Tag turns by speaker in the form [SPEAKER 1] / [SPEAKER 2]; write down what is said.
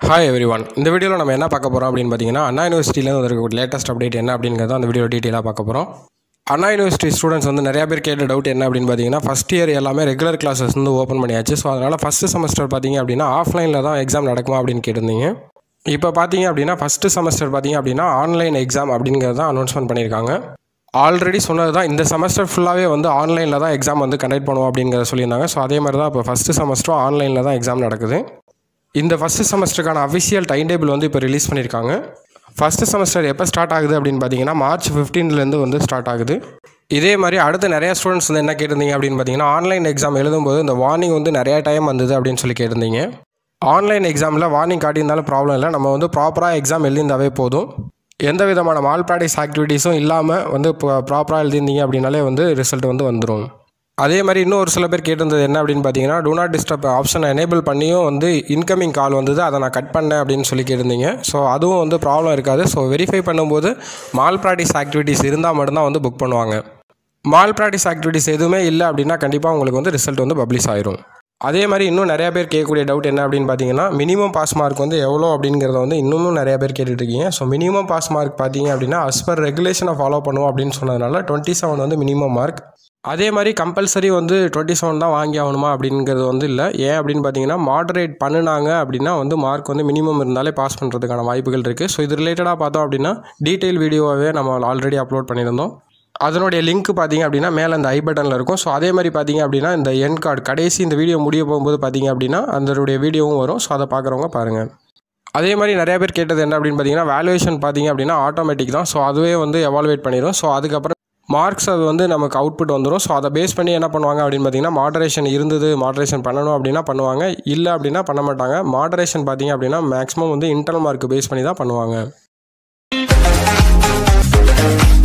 [SPEAKER 1] hi every one இந்த வீடியோவில் நம்ம என்ன பார்க்க போகிறோம் அப்படின்னு பார்த்தீங்கன்னா அண்ணா யூனிவர்சிட்டியிலேருந்து வந்திருக்க லேட்டஸ்ட் அப்டேட் என்ன அப்படிங்கிறத அந்த வீடியோ டீட்டெயிலாக பார்க்க போகிறோம் அண்ணா யூனிவர்சிட்டி ஸ்டூடெண்ட்ஸ் வந்து நிறைய பேர் கேட்ட டவுட் என்ன அப்படின்னு பார்த்தீங்கன்னா ஃபஸ்ட் இயர் எல்லாமே ரெகுலர் கிளாஸஸ் வந்து ஓப்பன் பண்ணியாச்சு ஸோ அதனால் ஃபஸ்ட்டு செமஸ்டர் பார்த்தீங்க அப்படின்னா ஆஃப்லைனில் தான் எக்ஸாம் நடக்குமா அப்படின்னு கேட்டிருந்தீங்க இப்போ பார்த்தீங்க அப்படின்னா ஃபஸ்ட்டு செமஸ்டர் பார்த்தீங்க அப்படின்னா ஆன்லைன் எக்ஸாம் அப்படிங்கிறத தான் அனௌன்ஸ்மெண்ட் பண்ணியிருக்காங்க ஆல்ரெடி சொன்னது தான் இந்த செமஸ்டர் ஃபுல்லாகவே வந்து ஆன்லைனில் தான் எக்ஸாம் வந்து கண்டக்ட் பண்ணுவோம் அப்படிங்கிறத சொல்லியிருந்தாங்க ஸோ அதே மாதிரி தான் இப்போ ஃபஸ்ட்டு செமஸ்டரும் ஆன்லைனில் தான் எக்ஸாம் நடக்குது இந்த ஃபஸ்ட்டு செமஸ்டருக்கான அஃபிஷியல் டைம் டேபிள் வந்து இப்போ ரிலீஸ் பண்ணியிருக்காங்க ஃபஸ்ட்டு செமஸ்டர் எப்போ ஸ்டார்ட் ஆகுது அப்படின்னு பார்த்தீங்கன்னா மார்ச் 15 ல இருந்து வந்து ஸ்டார்ட் ஆகுது இதே மாதிரி அடுத்து நிறைய ஸ்டூடெண்ட்ஸ் வந்து என்ன கேட்டிருந்தீங்க அப்படின்னு பார்த்தீங்கன்னா ஆன்லைன் எக்ஸாம் எழுதும்போது இந்த வார்னிங் வந்து நிறைய டைம் வந்தது அப்படின்னு சொல்லி கேட்டிருந்தீங்க ஆன்லைன் எக்ஸாமில் வார்னிங் காட்டியிருந்தாலும் ப்ராப்ளம் இல்லை நம்ம வந்து ப்ராப்பராக எக்ஸாம் எழுதியிருந்தாவே போதும் எந்த விதமான மால் ப்ராக்டிஸ் ஆக்டிவிட்டீஸும் இல்லாமல் வந்து ப்ராப்பராக எழுதியிருந்தீங்க அப்படின்னாலே வந்து ரிசல்ட் வந்து வந்துடும் அதே மாதிரி இன்னும் ஒரு சில பேர் கேட்டிருந்தது என்ன அப்படின்னு பார்த்தீங்கன்னா டூ நாட் டிஸ்டர்ப் ஆப்ஷனை எனேபிள் பண்ணியும் வந்து இன்கமிங் கால் வந்தது அதை நான் கட் பண்ணேன் அப்படின்னு சொல்லி கேட்டிருந்தீங்க ஸோ அதுவும் வந்து ப்ராப்ளம் இருக்காது ஸோ வெரிஃபை பண்ணும்போது மால் ப்ராக்டிஸ் ஆக்டிவிட்டீஸ் இருந்தால் மட்டும்தான் வந்து புக் பண்ணுவாங்க மால் ப்ராக்டிஸ் ஆக்டிவிட்டீஸ் எதுவுமே இல்லை அப்படின்னா கண்டிப்பாக உங்களுக்கு வந்து ரிசல்ட் வந்து பப்ளிஷ் ஆயிரும் அதே மாதிரி இன்னும் நிறைய பேர் கேட்கக்கூடிய டவுட் என்ன அப்படின்னு பார்த்தீங்கன்னா மினிமம் பாஸ் மார்க் வந்து எவ்வளோ அப்படிங்கிறத வந்து இன்னமும் நிறைய பேர் கேட்டுட்டு இருக்கீங்க ஸோ மினிமம் பாஸ் மார்க் பார்த்தீங்க அப்படின்னா அஸ் பர் ரெகுலேஷனை ஃபாலோ பண்ணுவோம் அப்படின்னு சொன்னதுனால டுவெண்ட்டி செவன் வந்து மினிமம் மார்க் அதே மாதிரி கம்பல்சரி வந்து டுவெண்ட்டி செவன் தான் வாங்கி ஆகணுமா அப்படிங்கிறது வந்து இல்லை ஏன் அப்படின்னு பார்த்தீங்கன்னா மாடரேட் பண்ணினாங்க அப்படின்னா வந்து மார்க் வந்து மினிமம் இருந்தாலே பாஸ் பண்ணுறதுக்கான வாய்ப்புகள் இருக்குது ஸோ இது ரிலேட்டடாக பார்த்தோம் அப்படின்னா டீட்டெயில் வீடியோவாகவே நம்ம ஆல்ரெடி அப்லோட் பண்ணியிருந்தோம் அதனுடைய லிங்க் பார்த்தீங்க அப்படின்னா மேலே அந்த ஐ பட்டனில் இருக்கும் ஸோ அதே மாதிரி பார்த்தீங்க அப்படின்னா இந்த என் கார்டு கடைசி இந்த வீடியோ முடிய போகும்போது பார்த்தீங்க அப்படின்னா அதனுடைய வீடியோவும் வரும் ஸோ அதை பார்க்குறவங்க பாருங்கள் அதே மாதிரி நிறைய பேர் கேட்டது என்ன அப்படின்னு பார்த்தீங்கன்னா வேல்யூவேஷன் பார்த்தீங்க அப்படின்னா ஆட்டோமேட்டிக் தான் ஸோ அதுவே வந்து எவால்வேட் பண்ணிடும் ஸோ அதுக்கப்புறம் மார்க்ஸ் அது வந்து நமக்கு அவுட்புட் வந்துடும் ஸோ அதை பேஸ் பண்ணி என்ன பண்ணுவாங்க அப்படின்னு பார்த்தீங்கன்னா மாடரேஷன் இருந்தது மாடரேஷன் பண்ணணும் அப்படின்னா பண்ணுவாங்க இல்லை அப்படின்னா பண்ண மாட்டாங்க மாடரேஷன் பார்த்தீங்க அப்படின்னா மேக்ஸிமம் வந்து இன்டர்னல் மார்க் பேஸ் பண்ணி தான் பண்ணுவாங்க